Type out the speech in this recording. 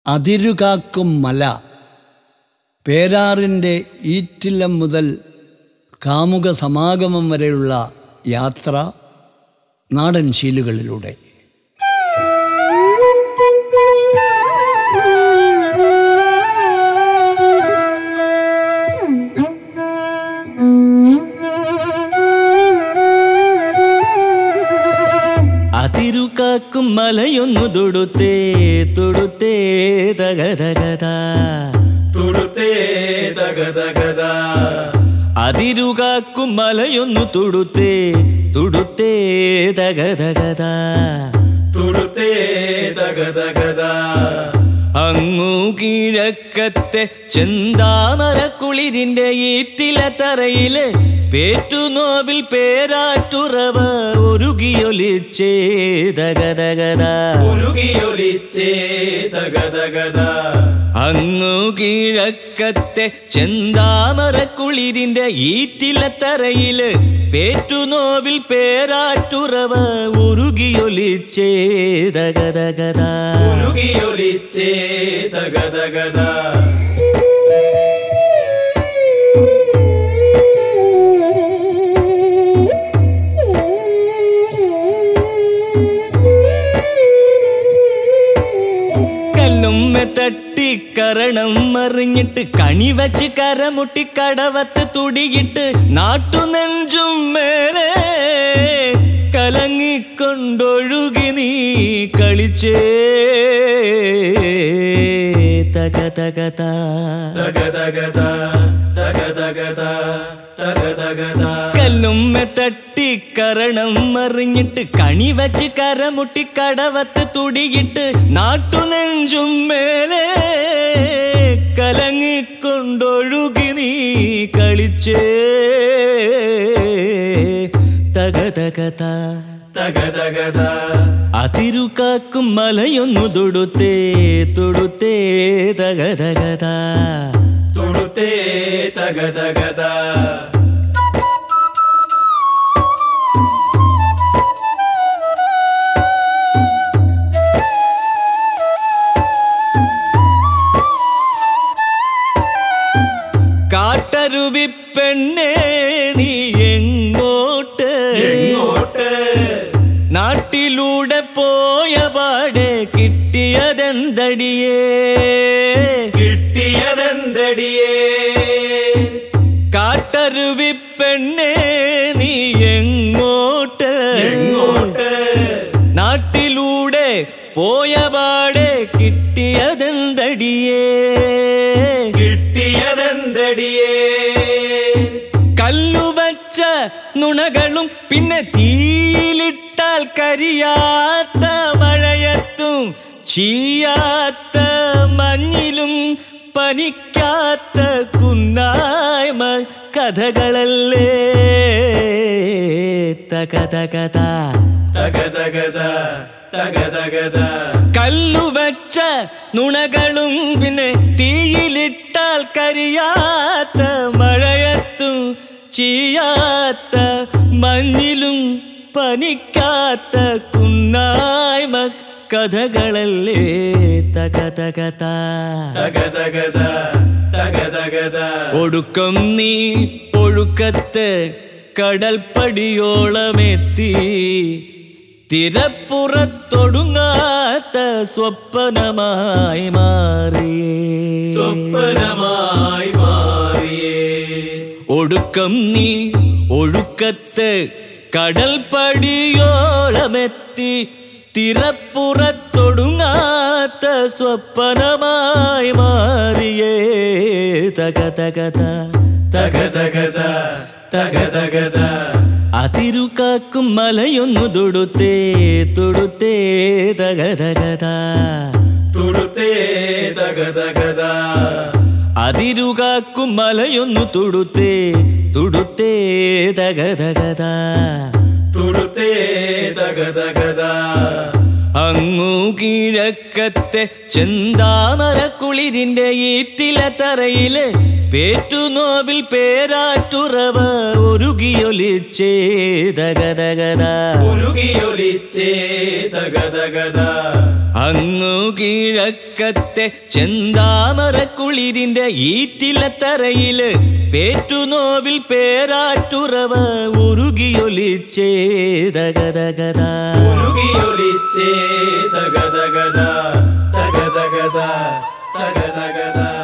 അതിരുകാക്കും മല പേരാറിൻ്റെ ഈറ്റില്ലം മുതൽ കാമുക സമാഗമം വരെയുള്ള യാത്ര നാടൻ ശീലുകളിലൂടെ അതിരുകാക്കും മലയൊന്നു തൊടുത്തേ തൊടുത്തേ തകതകത തുടുത്തേ തകതകത അതിരുകാക്കും മലയൊന്നു തൊടുത്തേ തൊടുത്തേ തകതകത തുടുത്തേ തകതകത അങ്ങു കിഴക്കത്തെ ചെന്താമര കുളിരിന്റെ ഈറ്റില തറയില് പേറ്റുനോവിൽ പേരാറ്റുറവ ഒരുകിയൊലിച്ചേ തകതകത ഉരുകിയൊലിച്ചേ തകതകത അങ്ങു കിഴക്കത്തെ ചെന്താമര കുളിരിന്റെ ഈറ്റില തറയില് പേറ്റുനോവിൽ പേരാറ്റുറവ ഉരുകിയൊലിച്ചേ തകതകത ഉരുകിയൊലിച്ചേ തകതകത കല്ലും തട്ടി കരണം മറിഞ്ഞിട്ട് കണി വച്ച് കരമുട്ടി കടവത്ത് തുടിയിട്ട് നാട്ടു നെഞ്ചും മേലെ കലങ്ങിക്കൊണ്ടൊഴുകി നീ കളിച്ചേ തക തകത തകതകത തകതകത തകതകത കല്ലും തട്ടി കരണം മറിഞ്ഞിട്ട് കണി വച്ച് കരമുട്ടി കടവത്ത് തുടിയിട്ട് നാട്ടു നെഞ്ചും മേലെ കലങ്ങിക്കൊണ്ടൊഴുകി നീ കളിച്ചേ തകതകത തകതകത അതിരുകാക്കും മലയൊന്നു തൊടുത്തേ തൊടുത്തേ തകതകത തുടുത്തേ തകതകത കാട്ടരുവി പെണ്ണേ നീ എങ്ങോട്ട് എങ്ങോട്ട് നാട്ടിലൂടെ പോയ പാടെ കിട്ടിയതെന്തടിയേ കിട്ടിയതെന്തടിയേ കാട്ടരുവി പെണ്ണേ നീ എങ്ങോട്ട് എങ്ങോട്ട് നാട്ടിലൂടെ പോയ പാടെ കിട്ടിയതെന്തടിയേ കിട്ടിയതെന്തടിയേ കല്ലുവച്ച നുണകളും പിന്നെ തീയിലിട്ടാൽ കരിയാത്ത മഴയത്തും ചീയാത്ത മഞ്ഞിലും പനിക്കാത്ത കുന്നായ്മ കഥകളല്ലേ തകതകത തകതകത തകതകത കല്ലുവച്ച നുണകളും പിന്നെ തീയിലിട്ടാൽ കരിയാത്ത മഴയത്തും ചീയാത്ത മഞ്ഞിലും പനിക്കാത്ത കുന്നായ്മ കഥകളല്ലേ തകതകത തകതകത തകതകത ഒടുക്കം നീ ഒഴുക്കത്ത് കടൽപ്പടിയോളമെത്തി തിരപ്പുറത്തൊടുങ്ങാത്ത സ്വപ്നമായി മാറിയേ സ്വപ്നമായി മാറിയേ ഒടുക്കം നീ ഒഴുക്കത്ത് കടൽപ്പടിയോളമെത്തി തിരപ്പുറത്തൊടുങ്ങാത്ത സ്വപ്നമായി മാറിയേ തകതകത തകതകത തകതകത അതിരുകാക്കും മലയൊന്നു തൊടുത്തേ തൊടുത്തേ തകതകത തുടുത്തേ തകതകത അതിരുകാക്കും മലയൊന്നു തൊടുത്തേ തൊടുത്തേ തകതകത തുടുത്തേ തകതകത അങ്ങു കിഴക്കത്തെ ചെന്താമര കുളിരിന്റെ ഈറ്റില തറയില് പേറ്റുനോവിൽ പേരാറ്റുറവ ഒരുകിയൊലിച്ചേ ദഗദഗദ ഉരുകിയൊലിച്ചേ തകതകത അങ്ങു കിഴക്കത്തെ ചെന്താമര കുളിരിന്റെ ഈറ്റില തറയില് പേറ്റുനോവിൽ പേരാറ്റുറവ ഉരുകിയൊലിച്ചേ ദഗദഗദ ഉരുകിയൊലിച്ചേ തകതകത തകതകത തകതകത